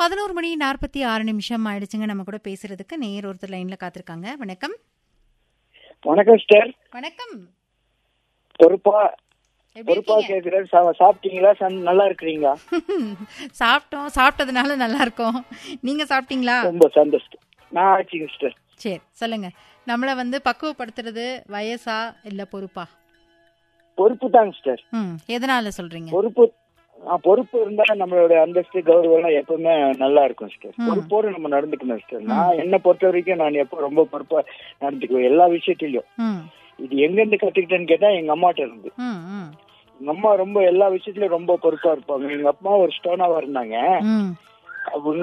பதினோரு மணி நாற்பத்தி ஆறு நிமிஷம் ஆயிடுச்சுங்க நம்ம கூட பேசுறதுக்கு நேர் ஒருத்தர் லைன்ல காத்திருக்காங்க வணக்கம் வணக்கம் சிஸ்டர் வணக்கம் பொறுப்பா எப்படி பொறுப்பா இருக்கீங்க கேக்குறேன் சா- சாப்பிட்டீங்களா சன்- நல்லா இருக்கிறீங்களா சாப்பிட்டோம் சாப்பிட்டதுனால நல்லா இருக்கும் நீங்க சாப்பிட்டீங்களா ரொம்ப சந்தோஷம் நான் ஆச்சுங்க சிஸ்டர் சரி சொல்லுங்க நம்மள வந்து பக்குவப்படுத்துறது வயசா இல்ல பொறுப்பா பொறுப்பு தாங்க சிஸ்டர் ம் எதனால சொல்றீங்க பொறுப்பு ஆ, பொறுப்பு இருந்தா நம்மளோட அந்தஸ்து கௌரவம் எல்லாம் எப்பவுமே நல்லா இருக்கும் சிஸ்டர் ம். பொறுப்போடு நம்ம நடந்துக்கணும் சிஸ்டர் நான் என்ன பொறுத்த வரைக்கும் நான் எப்போ ரொம்ப பொறுப்பா நடந்துக்குவேன் எல்லா விஷயத்திலயும் ம் இது எங்க இருந்து கத்துக்கிட்டேன்னு கேட்டா எங்க அம்மாட்ட இருந்து ம் ம் எங்க அம்மா ரொம்ப எல்லா விஷயத்திலயும் ரொம்ப பொறுப்பா இருப்பாங்க எங்க அப்பா ஒரு ஸ்டோனாவா இருந்தாங்க ம் அவங்க